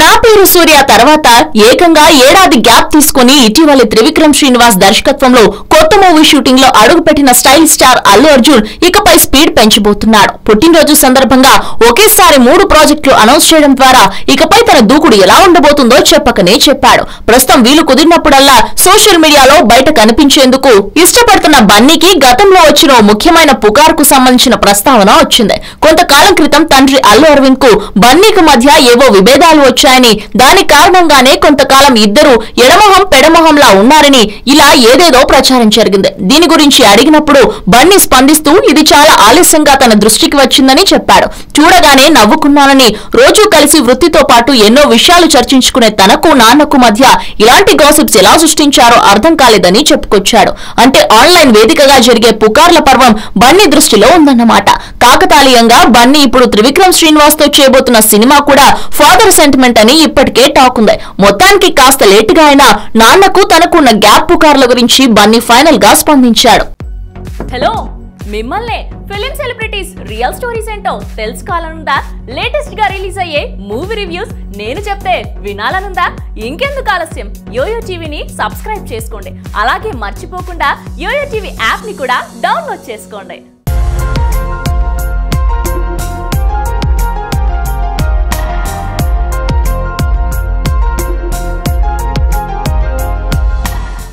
నా పేరు సూర్య తర్వాత ఏకంగా ఏడాది గ్యాప్ తీసుకుని ఇటీవల త్రివిక్రమ్ శ్రీనివాస్ దర్శకత్వంలో కొత్త మూవీ షూటింగ్ లో అడుగుపెట్టిన స్టైల్ స్టార్ అల్లు అర్జున్ ఇకపై స్పీడ్ పెంచబోతున్నాడు పుట్టినరోజు సందర్భంగా ఒకేసారి మూడు ప్రాజెక్టులు అనౌన్స్ చేయడం ద్వారా ఇకపై తన దూకుడు ఎలా ఉండబోతుందో చెప్పకనే చెప్పాడు ప్రస్తుతం వీలు కుదిరినప్పుడల్లా సోషల్ మీడియాలో బయట కనిపించేందుకు ఇష్టపడుతున్న బన్నీకి గతంలో వచ్చిన ఓ ముఖ్యమైన పుకార్కు సంబంధించిన ప్రస్తావన వచ్చింది కొంతకాలం క్రితం తండ్రి అల్లు అరవింద్ కు బన్నీకి మధ్య ఏవో విభేదాలు వచ్చాయని దాని కారణంగానే కొంతకాలం ఇద్దరు ఎడమొహం పెడమొహంలా ఉన్నారని ఇలా ఏదేదో ప్రచారం జరిగింది దీని గురించి అడిగినప్పుడు బన్నీ స్పందిస్తూ ఇది చాలా ఆలస్యంగా తన దృష్టికి వచ్చిందని చెప్పాడు చూడగానే నవ్వుకున్నానని రోజూ కలిసి వృత్తితో పాటు ఎన్నో విషయాలు చర్చించుకునే తనకు నాన్నకు మధ్య ఇలాంటి గాసిప్స్ ఎలా సృష్టించారో అర్థం కాలేదని చెప్పుకొచ్చాడు అంటే ఆన్లైన్ వేదికగా జరిగే పుకార్ల పర్వం బన్నీ దృష్టిలో ఉందన్నమాట కాకతాళీయంగా బన్నీ ఇప్పుడు త్రివిక్రమ్ శ్రీనివాస్ తో చేయబోతున్న సినిమా కూడా ఫాదర్ సెంటిమెంట్ అని ఇప్పటికే టాక్ ఉంది మొత్తానికి కాస్త లేటుగా అయినా నాన్నకు తనకున్న గ్యాప్ పుకార్ల గురించి బన్నీ ఫైనల్ గా స్పందించాడు హలో మిమ్మల్నే ఫిలిం సెలబ్రిటీస్ రియల్ స్టోరీస్ ఏంటో తెలుసుకోవాలనుందా లేటెస్ట్ గా రిలీజ్ అయ్యే మూవీ రివ్యూస్ నేను చెప్తే వినాలనుందా ఇంకెందుకు ఆలస్యం యోయో టీవీని సబ్స్క్రైబ్ చేసుకోండి అలాగే మర్చిపోకుండా యోయో టీవీ యాప్ ని కూడా డౌన్లోడ్ చేసుకోండి